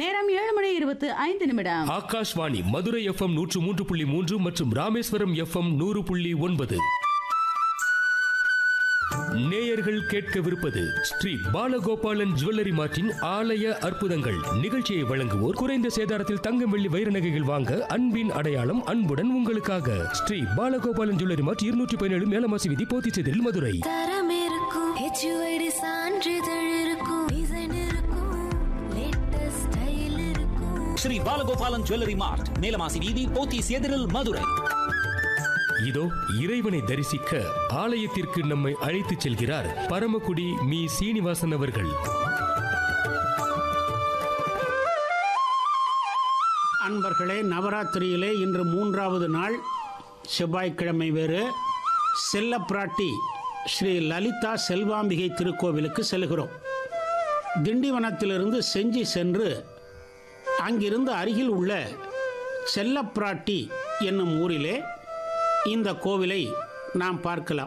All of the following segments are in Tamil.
நேரம் ஏழு மணி இருபத்து ஐந்து நிமிடம் ஆகாஷ்வாணி மதுரை எஃப்எம் நூற்று மூன்று புள்ளி மூன்று மற்றும் ராமேஸ்வரம் எஃப்எம் நூறு புள்ளி ஒன்பது நேயர்கள் கேட்கவிருப்பது ஸ்ரீ பாலகோபாலன் ஜுவல்லரி மார்ட்டின் ஆலய அற்புதங்கள் நிகழ்ச்சியை வழங்குவோர் குறைந்த சேதாரத்தில் தங்கம் வெள்ளி வைர நகைகள் வாங்க அன்பின் அடையாளம் அன்புடன் உங்களுக்காக ஸ்ரீ பாலகோபாலன் ஜுவல்லரி மார்ட் இருநூற்றி பதினேழு மேலமாசி விதி போத்திச்செதில் மதுரை தரம் இருக்கும் ஹெச்யூஐடி சான்றிதழ் இருக்கும் டிசைன் இருக்கும் லேட்டஸ்ட் ஸ்டைல் இருக்கும் ஸ்ரீ பாலகோபாலன் ஜுவல்லரி மார்ட் நீலமாசி வீதி போத்தீஸ் எதிரில் மதுரை இதோ இறைவனை தரிசிக்க ஆலயத்திற்கு நம்மை அழைத்துச் செல்கிறார் பரமக்குடி மீ சீனிவாசன் அவர்கள் அன்பர்களே நவராத்திரியிலே இன்று மூன்றாவது நாள் செவ்வாய்க்கிழமை வேறு செல்லப்பிராட்டி ஸ்ரீ லலிதா செல்வாம்பிகை திருக்கோவிலுக்கு செல்கிறோம் திண்டிவனத்திலிருந்து செஞ்சி சென்று அங்கிருந்து அருகில் உள்ள செல்லப்பிராட்டி என்னும் ஊரிலே இந்த கோவிலை நாம் பார்க்கலாம்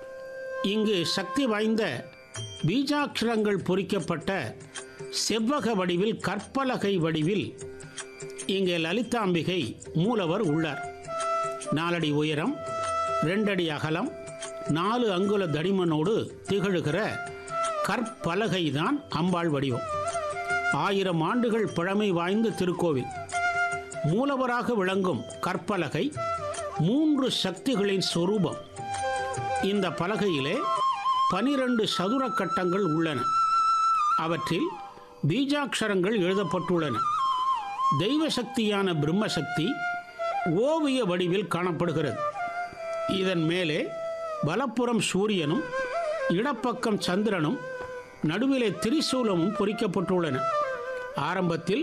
இங்கு சக்தி வாய்ந்த பீஜாட்சரங்கள் பொறிக்கப்பட்ட செவ்வக வடிவில் கற்பலகை வடிவில் இங்கே லலிதாம்பிகை மூலவர் உள்ளார் நாலடி உயரம் ரெண்டடி அகலம் நாலு அங்குல தடிமனோடு திகழுகிற கற்பலகை தான் அம்பாள் வடிவம் ஆயிரம் ஆண்டுகள் பழமை வாய்ந்த திருக்கோவில் மூலவராக விளங்கும் கற்பலகை மூன்று சக்திகளின் சொரூபம் இந்த பலகையிலே பனிரெண்டு சதுர கட்டங்கள் உள்ளன அவற்றில் பீஜாட்சரங்கள் எழுதப்பட்டுள்ளன தெய்வ சக்தியான பிரம்மசக்தி ஓவிய வடிவில் காணப்படுகிறது இதன் மேலே வலப்புறம் சூரியனும் இடப்பக்கம் சந்திரனும் நடுவிலே திரிசூலமும் பொறிக்கப்பட்டுள்ளன ஆரம்பத்தில்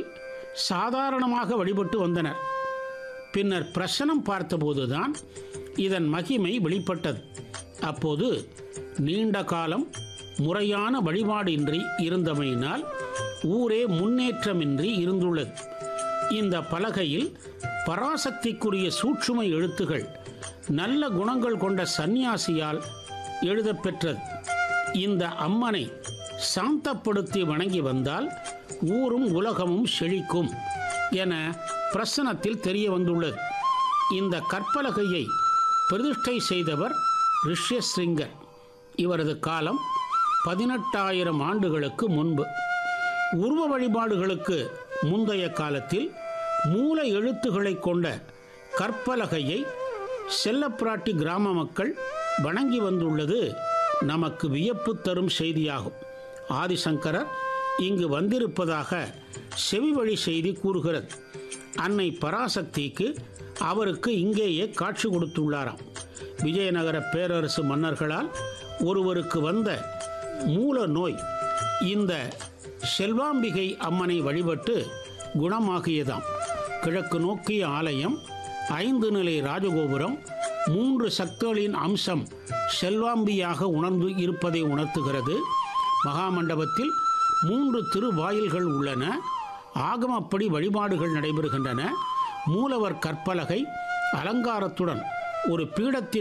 சாதாரணமாக வழிபட்டு வந்தனர் பின்னர் பிரசனம் பார்த்தபோதுதான் இதன் மகிமை வெளிப்பட்டது அப்போது நீண்ட காலம் முறையான வழிபாடின்றி இருந்தமையினால் ஊரே முன்னேற்றமின்றி இருந்துள்ளது இந்த பலகையில் பராசக்திக்குரிய சூட்சும எழுத்துகள் நல்ல குணங்கள் கொண்ட சந்நியாசியால் எழுதப்பெற்றது இந்த அம்மனை சாந்தப்படுத்தி வணங்கி வந்தால் ஊரும் உலகமும் செழிக்கும் என பிரசனத்தில் தெரிய வந்துள்ளது இந்த கற்பலகையை பிரதிஷ்டை செய்தவர் ரிஷ்யசிங்கர் இவரது காலம் பதினெட்டாயிரம் ஆண்டுகளுக்கு முன்பு உருவ வழிபாடுகளுக்கு முந்தைய காலத்தில் மூல எழுத்துக்களை கொண்ட கற்பலகையை செல்லப்பிராட்டி கிராம மக்கள் வணங்கி வந்துள்ளது நமக்கு வியப்பு தரும் செய்தியாகும் ஆதிசங்கரர் இங்கு வந்திருப்பதாக செவிவழி செய்தி கூறுகிறது அன்னை பராசக்திக்கு அவருக்கு இங்கேயே காட்சி கொடுத்துள்ளாராம் விஜயநகர பேரரசு மன்னர்களால் ஒருவருக்கு வந்த மூல நோய் இந்த செல்வாம்பிகை அம்மனை வழிபட்டு குணமாகியதாம் கிழக்கு நோக்கிய ஆலயம் ஐந்து நிலை ராஜகோபுரம் மூன்று சக்திகளின் அம்சம் செல்வாம்பியாக உணர்ந்து இருப்பதை உணர்த்துகிறது மகாமண்டபத்தில் மூன்று திருவாயில்கள் உள்ளன ஆகமப்படி வழிபாடுகள் நடைபெறுகின்றன மூலவர் கற்பலகை அலங்காரத்துடன் ஒரு பீடத்தின்